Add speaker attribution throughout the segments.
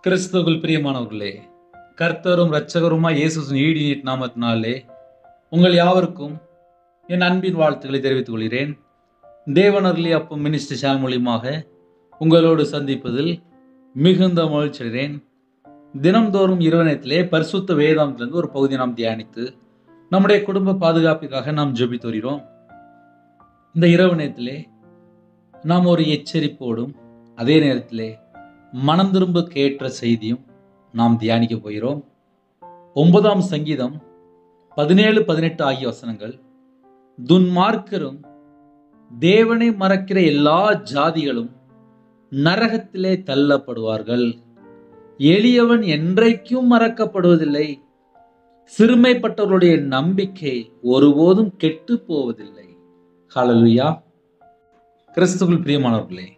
Speaker 1: கிறிஸ்துவுக்குள் பிரியமானவர்களே கர்த்தரும் இரட்சகருமாய் இயேசுவின் ஈடி நாமத்தினாலே உங்கள் யாவருக்கும் என் அன்பின் வாழ்த்துக்களை தெரிவித்துக் கொள்கிறேன் தேவனர்லி அப்பம் மினிஸ்டர் சேனல் மூலியமாக உங்களோடு சந்திப்பதில் மிகுந்த மகிழ்ச்சி அடைகிறேன் தினம்தோறும் இரவனத்திலே பரிசுத்த வேதாந்திலிருந்து ஒரு பகுதியை நாம் தியானித்து நம்முடைய குடும்ப பாதுகாப்புக்காக நாம் ஜெபித்து வருகிறோம் இந்த இரவு நேரத்திலே நாம் ஒரு எச்சரிப்போடும் அதே நேரத்திலே மனம் திரும்ப கேட்ட செய்தியும் நாம் தியானிக்க போகிறோம் ஒன்பதாம் சங்கீதம் பதினேழு பதினெட்டு ஆகிய வசனங்கள் துன்மார்க்கரும் தேவனை மறக்கிற எல்லா ஜாதிகளும் நரகத்திலே தள்ளப்படுவார்கள் எளியவன் என்றைக்கும் மறக்கப்படுவதில்லை சிறுமைப்பட்டவர்களுடைய நம்பிக்கை ஒருபோதும் கெட்டு போவதில்லை ஹalleluya கிறிஸ்துவுக்குள் பிரியமானவர்களே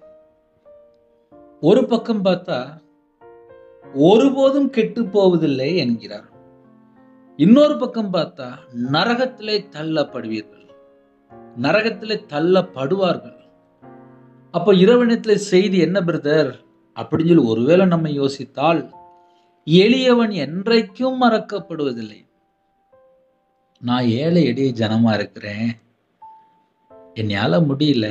Speaker 1: ஒரு பக்கம் பார்த்தா ஒருபோதும் கெட்டு போவதில்லை என்கிறார் இன்னொரு பக்கம் பார்த்தா நரகத்திலே தள்ளப்படுவீர்கள் நரகத்திலே தள்ளப்படுவார்கள் அப்போ இரவணத்திலே செய்தி என்ன பிரதர் அப்படின்னு சொல்லி ஒருவேளை நம்ம யோசித்தால் எளியவன் என்றைக்கும் மறக்கப்படுவதில்லை நான் ஏழை எளிய ஜனமா இருக்கிறேன் என்னால முடியல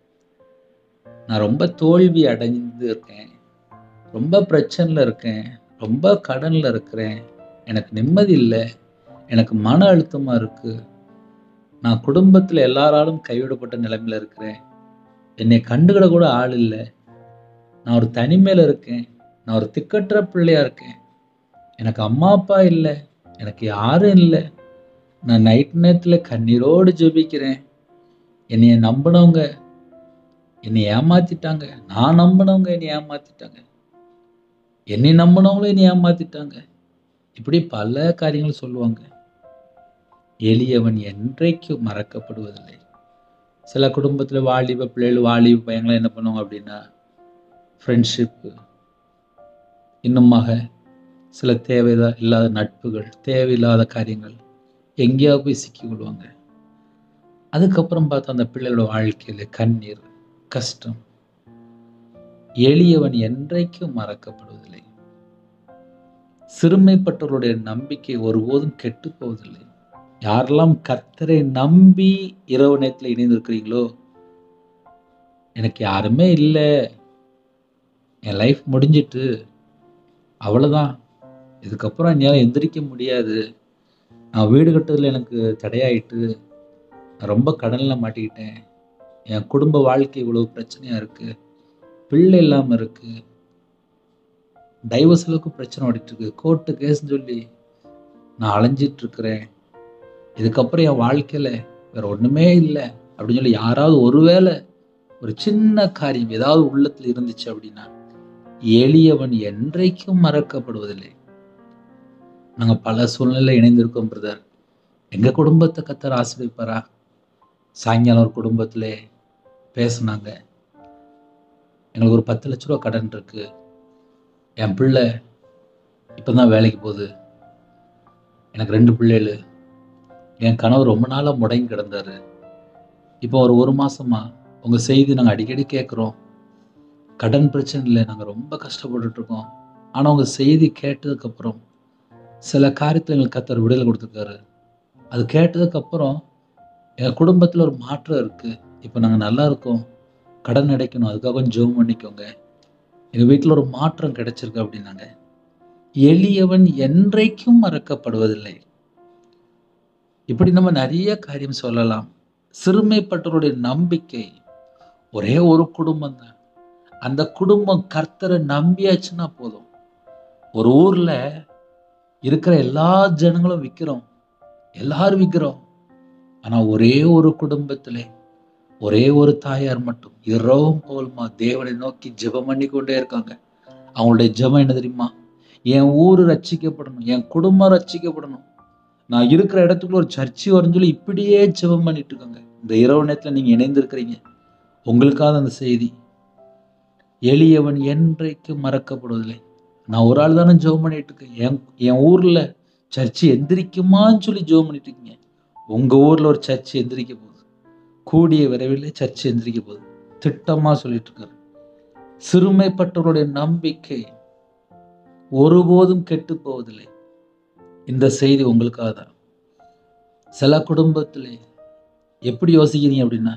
Speaker 1: நான் ரொம்ப தோல்வி அடைந்து இருக்கேன் ரொம்ப பிரச்சனையில் இருக்கேன் ரொம்ப கடனில் இருக்கிறேன் எனக்கு நிம்மதி இல்லை எனக்கு மன அழுத்தமாக இருக்குது நான் குடும்பத்தில் எல்லாராலும் கைவிடப்பட்ட நிலைமையில் இருக்கிறேன் என்னை கண்டுக்கிட கூட ஆள் இல்லை நான் ஒரு தனிமையில் இருக்கேன் நான் ஒரு திக்கற்ற பிள்ளையாக இருக்கேன் எனக்கு அம்மா அப்பா இல்லை எனக்கு யாரும் இல்லை நான் நைட் நேரத்தில் கண்ணீரோடு ஜெபிக்கிறேன் என்னைய நம்பினவங்க என்னை ஏமாத்திட்டாங்க நான் நம்பினவங்க என்னை ஏமாத்திட்டாங்க என்னை நம்பினவங்களும் என்னை ஏமாத்திட்டாங்க இப்படி பல காரியங்கள் சொல்லுவாங்க எளியவன் என்றைக்கும் மறக்கப்படுவதில்லை சில குடும்பத்தில் வாலிப பிள்ளைகள் வாலிப பையங்களை என்ன பண்ணுவாங்க அப்படின்னா ஃப்ரெண்ட்ஷிப்பு இன்னுமாக சில தேவைதா இல்லாத நட்புகள் தேவையில்லாத காரியங்கள் எங்கேயாவது போய் சிக்கிக்கொள்வாங்க அதுக்கப்புறம் பார்த்தா அந்த பிள்ளைகளோட வாழ்க்கையில் கண்ணீர் கஷ்டம் எளியவன் என்றைக்கும் மறக்கப்படுவதில்லை சிறுமைப்பட்டவருடைய நம்பிக்கை ஒருபோதும் கெட்டு போவதில்லை யாரெல்லாம் கர்த்தரை நம்பி இரவு நேரத்தில் இணைந்திருக்கிறீங்களோ எனக்கு யாருமே இல்லை என் லைஃப் முடிஞ்சிட்டு அவ்வளோதான் இதுக்கப்புறம் என்னால் எந்திரிக்க முடியாது நான் வீடு கட்டுறதுல எனக்கு தடையாயிட்டு நான் ரொம்ப கடனில் மாட்டிக்கிட்டேன் என் குடும்ப வாழ்க்கை இவ்வளவு பிரச்சனையாக இருக்குது பிள்ளை இல்லாமல் இருக்குது டைவர்ஸ் அளவுக்கு பிரச்சனை ஓடிட்டு இருக்கு கோர்ட்டு கேஸ்ன்னு சொல்லி நான் அலைஞ்சிட்டு இருக்கிறேன் இதுக்கப்புறம் என் வாழ்க்கையில் வேற ஒன்றுமே இல்லை அப்படின்னு சொல்லி யாராவது ஒருவேளை ஒரு சின்ன காரியம் ஏதாவது உள்ளத்தில் இருந்துச்சு அப்படின்னா எளியவன் என்றைக்கும் மறக்கப்படுவதில்லை நாங்கள் பல சூழ்நிலை இணைந்திருக்கோம் பிரதர் எங்கள் குடும்பத்தை கத்தர் ஆசிரியப்பாரா சாயங்காலம் ஒரு குடும்பத்திலே பேசுனாங்க எங்களுக்கு ஒரு பத்து லட்ச ரூபா கடன் இருக்கு என் பிள்ளை இப்போ தான் வேலைக்கு போகுது எனக்கு ரெண்டு பிள்ளைகள் என் கணவர் ரொம்ப நாளாக முடங்கி கிடந்தாரு இப்போ ஒரு ஒரு மாசமா உங்கள் செய்தி நாங்கள் அடிக்கடி கேட்குறோம் கடன் பிரச்சனை இல்லை நாங்கள் ரொம்ப கஷ்டப்பட்டுட்டு இருக்கோம் ஆனால் உங்கள் செய்தி கேட்டதுக்கப்புறம் சில காரியத்தில் எங்களுக்கு கத்தர் விடுதலை கொடுத்துருக்காரு அது கேட்டதுக்கப்புறம் எங்கள் குடும்பத்தில் ஒரு மாற்றம் இருக்குது இப்போ நாங்கள் நல்லா இருக்கோம் கடன் அடைக்கணும் அதுக்காக கொஞ்சம் ஜெபம் பண்ணிக்கோங்க எங்கள் வீட்டில் ஒரு மாற்றம் கிடைச்சிருக்கு அப்படின்னாங்க எளியவன் என்றைக்கும் மறக்கப்படுவதில்லை இப்படி நம்ம நிறைய காரியம் சொல்லலாம் சிறுமைப்பட்டவருடைய நம்பிக்கை ஒரே ஒரு குடும்பம் தான் அந்த குடும்பம் கர்த்தரை நம்பியாச்சுன்னா போதும் ஒரு ஊர்ல இருக்கிற எல்லா ஜனங்களும் விற்கிறோம் எல்லாரும் விற்கிறோம் ஆனா ஒரே ஒரு குடும்பத்திலே ஒரே ஒரு தாயார் மட்டும் இரவும் போலுமா தேவனை நோக்கி ஜெபம் பண்ணி கொண்டே இருக்காங்க அவங்களுடைய ஜெபம் என்ன தெரியுமா என் ஊர் ரட்சிக்கப்படணும் என் குடும்பம் ரட்சிக்கப்படணும் நான் இருக்கிற இடத்துக்குள்ள ஒரு சர்ச்சு வரும்னு சொல்லி இப்படியே ஜெபம் பண்ணிட்டு இருக்காங்க இந்த இரவு நேரத்தில் நீங்க இணைந்திருக்கிறீங்க உங்களுக்காக அந்த செய்தி எளியவன் என்றைக்கு மறக்கப்படுவதில்லை நான் ஒரு ஆள் தானே ஜெபம் பண்ணிட்டு இருக்கேன் என் என் ஊர்ல சர்ச்சு எந்திரிக்குமான்னு சொல்லி ஜெபம் பண்ணிட்டு இருக்கீங்க உங்க ஊர்ல ஒரு சர்ச்சு எந்திரிக்க போகுது கூடிய விரைவில் சர்ச்சு எந்திரிக்க போகுது திட்டமா சொல்லிட்டு இருக்காரு சிறுமைப்பட்டவருடைய நம்பிக்கை ஒருபோதும் கெட்டு போவதில்லை இந்த செய்தி உங்களுக்காக தான் சில குடும்பத்திலே எப்படி யோசிக்கிறீங்க அப்படின்னா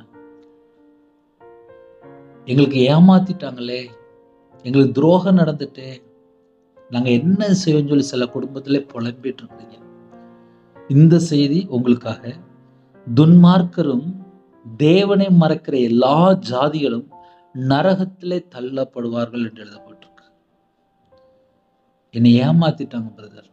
Speaker 1: எங்களுக்கு ஏமாத்திட்டாங்களே எங்களுக்கு துரோகம் நடந்துட்டு நாங்கள் என்ன செய்வோம்னு சொல்லி சில குடும்பத்திலே புலம்பிட்டு இருக்கிறீங்க இந்த செய்தி உங்களுக்காக துன்மார்க்கரும் தேவனை மறக்கிற எல்லா ஜாதிகளும் நரகத்திலே தள்ளப்படுவார்கள் என்று எழுதப்பட்டிருக்கு என்னை ஏமாத்திட்டாங்க பிரதர்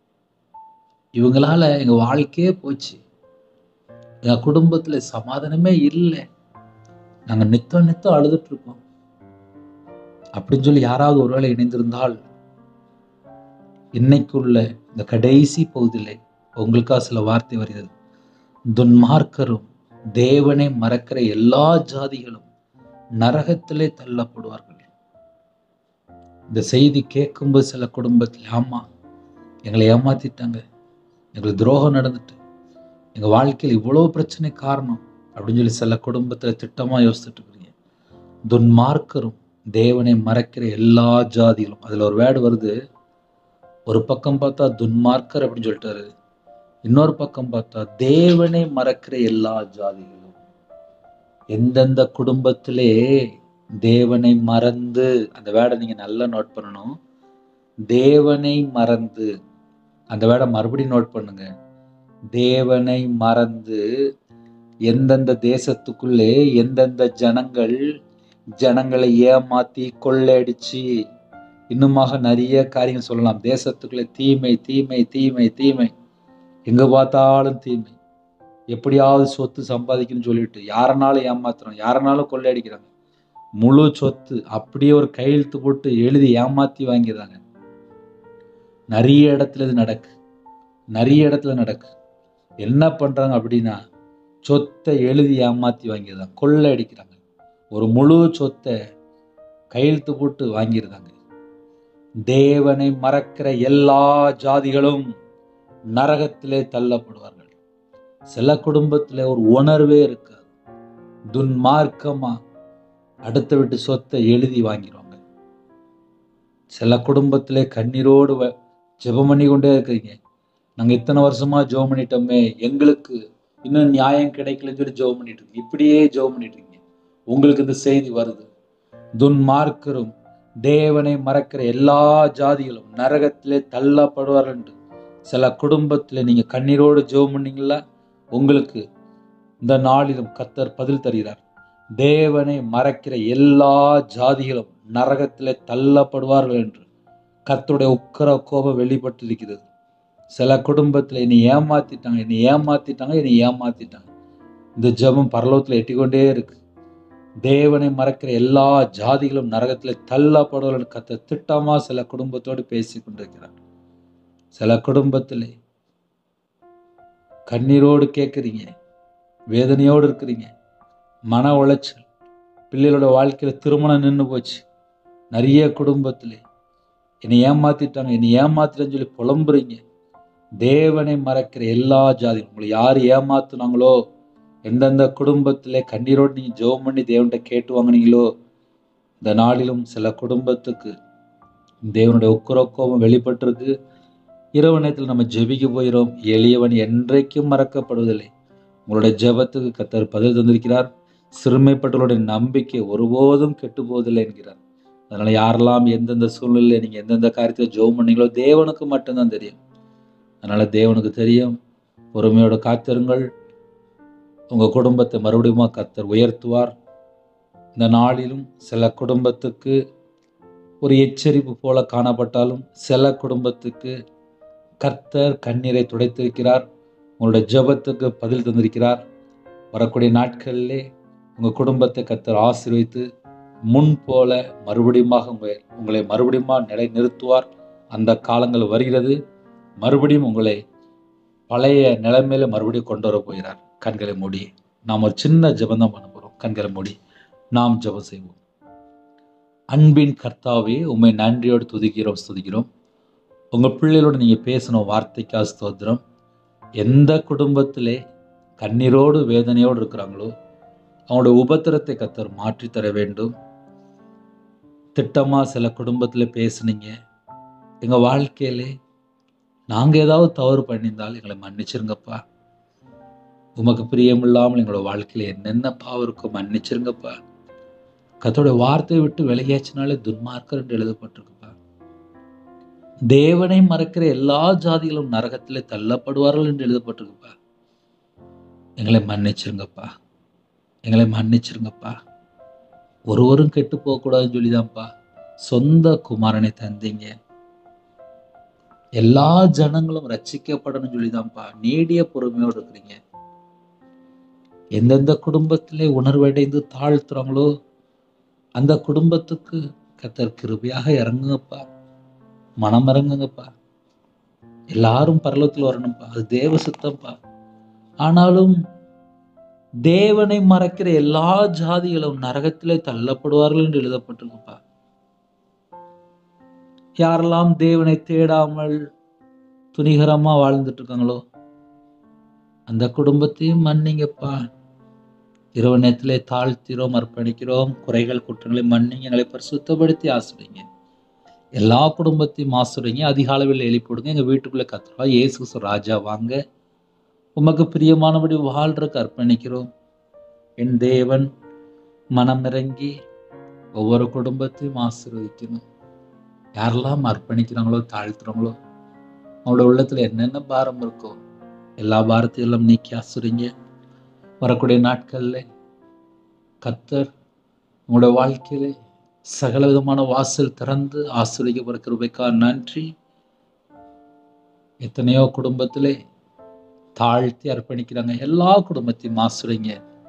Speaker 1: இவங்களால எங்க வாழ்க்கையே போச்சு எங்க குடும்பத்துல சமாதானமே இல்லை நாங்க நித்தம் நித்தம் அழுதுட்டு இருக்கோம் அப்படின்னு சொல்லி யாராவது ஒருவேளை இணைந்திருந்தால் இன்னைக்குள்ள இந்த கடைசி பகுதியிலே உங்களுக்கா சில வார்த்தை வருகிறது துன்மார்க்கரும் தேவனை மறக்கிற எல்லா ஜாதிகளும் நரகத்திலே தள்ளப்படுவார்கள் இந்த செய்தி கேட்கும்போது சில குடும்பத்தில் ஆமா எங்களை ஏமாத்திட்டாங்க எங்களுக்கு துரோகம் நடந்துட்டு எங்க வாழ்க்கையில் இவ்வளோ பிரச்சனை காரணம் அப்படின்னு சொல்லி சில குடும்பத்தில் திட்டமா யோசிச்சுட்டு இருக்கிறீங்க துன்மார்க்கரும் தேவனை மறக்கிற எல்லா ஜாதிகளும் அதுல ஒரு வேர்டு வருது ஒரு பக்கம் பார்த்தா துன்மார்க்கர் அப்படின்னு சொல்லிட்டாரு இன்னொரு பக்கம் பார்த்தா தேவனை மறக்கிற எல்லா ஜாதிகளும் எந்தெந்த குடும்பத்திலே தேவனை மறந்து அந்த வேடை நீங்க நல்லா நோட் பண்ணணும் தேவனை மறந்து அந்த வேடை மறுபடியும் நோட் பண்ணுங்க தேவனை மறந்து எந்தெந்த தேசத்துக்குள்ளே எந்தெந்த ஜனங்கள் ஜனங்களை ஏமாத்தி கொள்ளையடிச்சு இன்னுமாக நிறைய காரியங்கள் சொல்லலாம் தேசத்துக்குள்ளே தீமை தீமை தீமை தீமை எங்க பார்த்தாலும் தீமை எப்படியாவது சொத்து சம்பாதிக்கணும்னு சொல்லிட்டு யாரனாலும் ஏமாத்துறோம் யாரனாலும் கொள்ளையடிக்கிறாங்க முழு சொத்து அப்படியே ஒரு கையெழுத்து போட்டு எழுதி ஏமாத்தி வாங்கிடுறாங்க நிறைய இடத்துல இது நடக்கு நிறைய இடத்துல நடக்கு என்ன பண்றாங்க அப்படின்னா சொத்தை எழுதி ஏமாத்தி வாங்கிடுறாங்க கொள்ளை அடிக்கிறாங்க ஒரு முழு சொத்தை கையெழுத்து போட்டு வாங்கிடுறாங்க தேவனை மறக்கிற எல்லா ஜாதிகளும் நரகத்திலே தள்ளப்படுவார்கள் சில குடும்பத்துல ஒரு உணர்வே இருக்காது துன்மார்க்கமா அடுத்த வீட்டு சொத்தை எழுதி வாங்கிடுவாங்க சில குடும்பத்திலே கண்ணீரோடு வ- ஜெபம் பண்ணி கொண்டே இருக்கிறீங்க நாங்க இத்தனை வருஷமா ஜெபம் பண்ணிட்டோமே எங்களுக்கு இன்னும் நியாயம் கிடைக்கலன்னு சொல்லி ஜெபம் பண்ணிட்டு இருக்கீங்க இப்படியே ஜெபம் பண்ணிட்டு இருக்கீங்க உங்களுக்கு இந்த செய்தி வருது துன்மார்க்கரும் தேவனை மறக்கிற எல்லா ஜாதிகளும் நரகத்திலே தள்ளப்படுவார்கள் என்று சில குடும்பத்துல நீங்க கண்ணீரோடு ஜெபம் பண்ணீங்களா உங்களுக்கு இந்த நாளிலும் கத்தர் பதில் தருகிறார் தேவனை மறக்கிற எல்லா ஜாதிகளும் நரகத்திலே தள்ளப்படுவார்கள் என்று கர்த்தருடைய உக்கர கோபம் வெளிப்பட்டிருக்கிறது சில குடும்பத்துல என்னை ஏமாத்திட்டாங்க என்னை ஏமாத்திட்டாங்க என்னை ஏமாத்திட்டாங்க இந்த ஜெபம் பரலோகத்துல எட்டிக்கொண்டே இருக்கு தேவனை மறக்கிற எல்லா ஜாதிகளும் நரகத்திலே தள்ளப்படுவார்கள் என்று கர்த்தர் திட்டமா சில குடும்பத்தோடு பேசி கொண்டிருக்கிறார் சில குடும்பத்திலே கண்ணீரோடு கேட்குறீங்க வேதனையோடு இருக்கிறீங்க மன உளைச்சல் பிள்ளைகளோட வாழ்க்கையில் திருமணம் நின்று போச்சு நிறைய குடும்பத்திலே என்னை ஏமாத்திட்டாங்க என்னை ஏமாத்திட்டேன்னு சொல்லி புலம்புறீங்க தேவனை மறக்கிற எல்லா ஜாதியும் உங்களை யார் ஏமாத்துனாங்களோ எந்தெந்த குடும்பத்திலே கண்ணீரோடு நீங்கள் ஜெபம் பண்ணி தேவன்கிட்ட கேட்டு வாங்குனீங்களோ இந்த நாளிலும் சில குடும்பத்துக்கு தேவனுடைய உக்குரக்கோபம் வெளிப்பட்டிருக்கு இரவு நேரத்தில் நம்ம ஜெபிக்க போகிறோம் எளியவன் என்றைக்கும் மறக்கப்படுவதில்லை உங்களுடைய ஜெபத்துக்கு கத்தர் பதில் தந்திருக்கிறார் சிறுமைப்பட்டவர்களுடைய நம்பிக்கை ஒருபோதும் கெட்டு போவதில்லை என்கிறார் அதனால யாரெல்லாம் எந்தெந்த சூழ்நிலையில் நீங்க எந்தெந்த காரியத்தை ஜெபம் பண்ணீங்களோ தேவனுக்கு மட்டும்தான் தெரியும் அதனால தேவனுக்கு தெரியும் பொறுமையோட காத்திருங்கள் உங்க குடும்பத்தை மறுபடியும் கத்தர் உயர்த்துவார் இந்த நாளிலும் சில குடும்பத்துக்கு ஒரு எச்சரிப்பு போல காணப்பட்டாலும் சில குடும்பத்துக்கு கர்த்தர் கண்ணீரை துடைத்திருக்கிறார் உங்களுடைய ஜெபத்துக்கு பதில் தந்திருக்கிறார் வரக்கூடிய நாட்களிலே உங்கள் குடும்பத்தை கர்த்தர் ஆசீர்வதித்து முன் போல மறுபடியுமாக உங்களை உங்களை மறுபடியும் நிலை நிறுத்துவார் அந்த காலங்கள் வருகிறது மறுபடியும் உங்களை பழைய நிலைமையில மறுபடியும் கொண்டு வர போகிறார் கண்களை மூடி நாம் ஒரு சின்ன ஜெபம் பண்ண போகிறோம் கண்களை மூடி நாம் ஜெபம் செய்வோம் அன்பின் கர்த்தாவே உண்மை நன்றியோடு துதிக்கிறோம் ஸ்துதிக்கிறோம் உங்கள் பிள்ளைகளோடு நீங்கள் பேசின வார்த்தைக்காக ஸ்தோத்திரம் எந்த குடும்பத்திலே கண்ணீரோடு வேதனையோடு இருக்கிறாங்களோ அவங்களுடைய உபத்திரத்தை கத்தர் மாற்றித் தர வேண்டும் திட்டமாக சில குடும்பத்தில் பேசுனீங்க எங்கள் வாழ்க்கையிலே நாங்கள் ஏதாவது தவறு பண்ணியிருந்தால் எங்களை மன்னிச்சிருங்கப்பா உமக்கு பிரியமில்லாமல் எங்களோட வாழ்க்கையில் என்னென்ன பாவம் இருக்கோ மன்னிச்சிருங்கப்பா கத்தோடைய வார்த்தையை விட்டு விலகியாச்சினாலே துன்மார்க்கர் என்று எழுதப்பட்டிருக்குப்பா தேவனை மறக்கிற எல்லா ஜாதிகளும் நரகத்திலே தள்ளப்படுவார்கள் என்று எழுதப்பட்டிருக்குப்பா எங்களை மன்னிச்சிருங்கப்பா எங்களை மன்னிச்சிருங்கப்பா ஒருவரும் கெட்டு போகக்கூடாதுன்னு சொல்லிதான்ப்பா சொந்த குமாரனை தந்தீங்க எல்லா ஜனங்களும் ரட்சிக்கப்படணும்னு சொல்லிதான்ப்பா நீடிய பொறுமையோடு இருக்கிறீங்க எந்தெந்த குடும்பத்திலே உணர்வடைந்து தாழ்த்துறாங்களோ அந்த குடும்பத்துக்கு கத்தர் கிருபையாக இறங்குங்கப்பா மனம் இறங்குங்கப்பா எல்லாரும் பரலோகத்தில் வரணும்ப்பா அது தேவ சித்தம்ப்பா ஆனாலும் தேவனை மறக்கிற எல்லா ஜாதிகளும் நரகத்திலே தள்ளப்படுவார்கள் என்று எழுதப்பட்டிருக்குப்பா யாரெல்லாம் தேவனை தேடாமல் துணிகரமா வாழ்ந்துட்டு இருக்காங்களோ அந்த குடும்பத்தையும் மன்னிங்கப்பா இரவு நேரத்திலே தாழ்த்திரோம் அர்ப்பணிக்கிறோம் குறைகள் குற்றங்களை மன்னிங்க எங்களை பரிசுத்தப்படுத்தி ஆசிடுங்க எல்லா குடும்பத்தையும் ஆசிடுங்க அதிக அளவில் எழுப்பிவிடுங்க எங்கள் வீட்டுக்குள்ளே கத்துறா இயேசு ராஜா வாங்க உமக்கு பிரியமானபடி வாழ்றதுக்கு அர்ப்பணிக்கிறோம் என் தேவன் மனம் இறங்கி ஒவ்வொரு குடும்பத்தையும் ஆசீர்வதிக்கணும் யாரெல்லாம் அர்ப்பணிக்கிறாங்களோ தாழ்த்துறாங்களோ அவங்களோட உள்ளத்தில் என்னென்ன பாரம் இருக்கோ எல்லா பாரத்தையும் எல்லாம் நீக்கி ஆசுறீங்க வரக்கூடிய நாட்களில் கத்தர் உங்களோட வாழ்க்கையில சகல விதமான வாசல் திறந்து ஆசிரியப்படுற கிருபைக்கா நன்றி எத்தனையோ குடும்பத்திலே தாழ்த்தி அர்ப்பணிக்கிறாங்க எல்லா குடும்பத்தையும் ஆசுறீங்க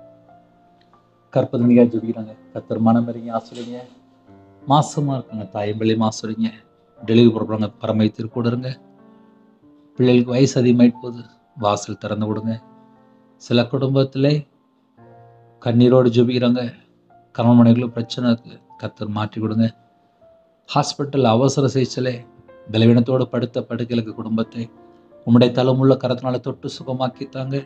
Speaker 1: கற்பதனியாக ஜெபிக்கிறாங்க கத்தர் மனம் இறங்கி ஆசுறீங்க மாசமா இருக்காங்க தாயம்பள்ளி மாசுறீங்க டெலிவரி போடுறாங்க பரமைத்திற்கு கூட இருங்க பிள்ளைகளுக்கு வயசு அதிகமாயிட்டு போகுது வாசல் திறந்து விடுங்க சில குடும்பத்தில் கண்ணீரோடு ஜெபிக்கிறாங்க கணவன் மனைவிகளும் பிரச்சனை இருக்குது கத்தர் மாற்றி கொடுங்க ஹாஸ்பிட்டல் அவசர சிகிச்சையில பலவீனத்தோடு படுத்த படுக்கைகளுக்கு குடும்பத்தை உம்முடைய தலைமுள்ள கரத்தினால தொட்டு சுகமாக்கித்தாங்க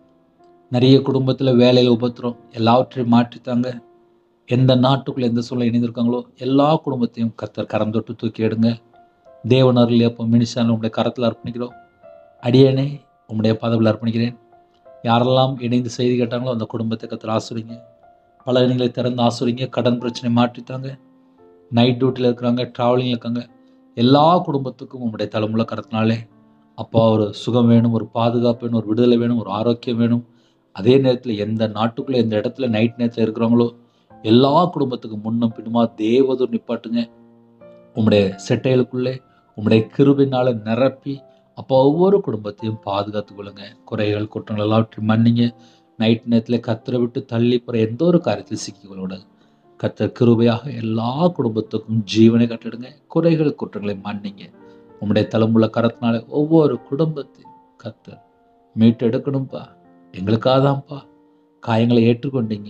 Speaker 1: நிறைய குடும்பத்தில் வேலையில் உபத்திரம் எல்லாவற்றையும் மாற்றித்தாங்க எந்த நாட்டுக்குள்ள எந்த சூழல் இணைந்திருக்காங்களோ எல்லா குடும்பத்தையும் கத்தர் கரம் தொட்டு தூக்கி எடுங்க தேவனர்கள் எப்போ மினிஷான உங்களுடைய கரத்தில் அர்ப்பணிக்கிறோம் அடியேனே உம்முடைய பதவியில் அர்ப்பணிக்கிறேன் யாரெல்லாம் இணைந்து செய்தி கேட்டாங்களோ அந்த குடும்பத்தை கத்தர் ஆசுரிங்க பல இடங்களை திறந்து ஆசுரிங்க கடன் பிரச்சனை மாற்றித்தாங்க நைட் டியூட்டியில் இருக்கிறாங்க ட்ராவலிங்கில் இருக்காங்க எல்லா குடும்பத்துக்கும் உங்களுடைய தலைமுள்ள கரத்தினாலே அப்பா ஒரு சுகம் வேணும் ஒரு பாதுகாப்பு வேணும் ஒரு விடுதலை வேணும் ஒரு ஆரோக்கியம் வேணும் அதே நேரத்தில் எந்த நாட்டுக்குள்ளே எந்த இடத்துல நைட் நேரத்தில் இருக்கிறாங்களோ எல்லா குடும்பத்துக்கும் முன்னும் பின்னுமா தேவதூர் நிப்பாட்டுங்க உம்முடைய செட்டைகளுக்குள்ளே உம்முடைய கிருபினால நிரப்பி அப்போ ஒவ்வொரு குடும்பத்தையும் பாதுகாத்து கொள்ளுங்க குறைகள் குற்றங்கள் எல்லாவற்றையும் மன்னிங்க நைட் நேரத்தில் கத்தரை விட்டு தள்ளி போகிற எந்த ஒரு காரியத்தில் சிக்கிக்கொள்ளக்கூடாது கத்தர் கிருபையாக எல்லா குடும்பத்துக்கும் ஜீவனை கட்டிடுங்க குறைகள் குற்றங்களை மன்னிங்க உம்முடைய தலைமுள்ள கரத்தினால ஒவ்வொரு குடும்பத்தையும் கத்தர் மீட்டெடுக்கணும்ப்பா எங்களுக்காக தான்ப்பா காயங்களை ஏற்றுக்கொண்டீங்க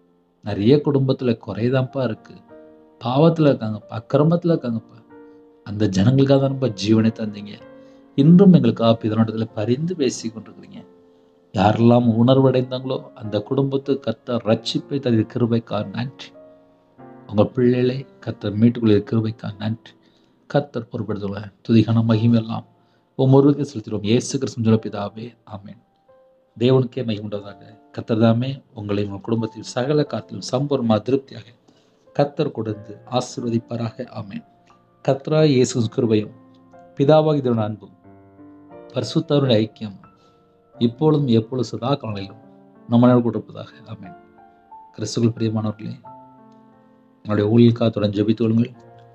Speaker 1: நிறைய குடும்பத்தில் குறைதான்ப்பா இருக்குது பாவத்தில் இருக்காங்கப்பா அக்கிரமத்தில் இருக்காங்கப்பா அந்த ஜனங்களுக்காக தானப்பா ஜீவனை தந்தீங்க இன்றும் எங்களுக்காக பிதனோட்டத்தில் பரிந்து பேசி கொண்டிருக்கிறீங்க யாரெல்லாம் உணர்வடைந்தாங்களோ அந்த குடும்பத்தை கத்த ரட்சிப்பை தகுதி கிருபைக்கா நன்றி உங்கள் பிள்ளைகளை கத்தர் மீட்டுக்குள்ள கிருபைக்கா நன்றி கத்தர் பொறுப்படுத்துள்ள துதிகன மகிமெல்லாம் ஒவ்வொருவருக்கு செலுத்திடுவோம் இயேசு கிறிஸ்துவின் ஜெப பிதாவே ஆமென் தேவனுக்கே மகிமுண்டதாக கத்தர் தாமே உங்களை உங்கள் குடும்பத்தில் சகல காத்திலும் சம்பூர்ணமாக திருப்தியாக கத்தர் கொடுத்து ஆசீர்வதிப்பாராக ஆமென் கத்ரா இயேசு கிருபையும் பிதாவாகி தேவன அன்பும் பரிசுத்தவருடைய ஐக்கியம் இப்பொழுதும் எப்பொழுது சதா காலையிலும் நம்ம நாள் கொடுப்பதாக ஆமென் கிறிஸ்துகள் பிரியமானவர்களே எங்களுடைய ஊழியக்காக தொடர்ந்து ஜெபித்து கொள்ளுங்கள்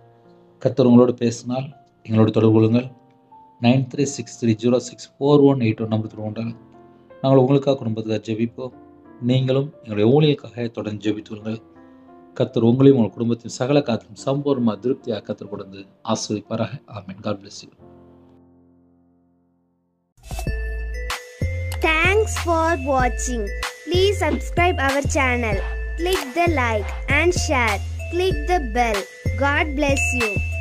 Speaker 1: கத்தர் உங்களோடு பேசினால் எங்களோட தொடர்பு கொள்ளுங்கள் nine three six three zero six four one eight one number தொடர்பு நாங்கள் உங்களுக்காக குடும்பத்துக்காக ஜெபிப்போம் நீங்களும் எங்களுடைய ஊழியலுக்காக தொடர்ந்து ஜெபித்து கொள்ளுங்கள் கத்தர் உங்களையும் உங்கள் குடும்பத்தின் சகல காத்திலும் சம்பூர்ணமாக திருப்தியாக கத்தர் கொடுத்து ஆஸ்வதிப்பாராக amen God bless you
Speaker 2: Thanks for watching. Please subscribe our channel. Click the like and share. Click the bell. God bless you.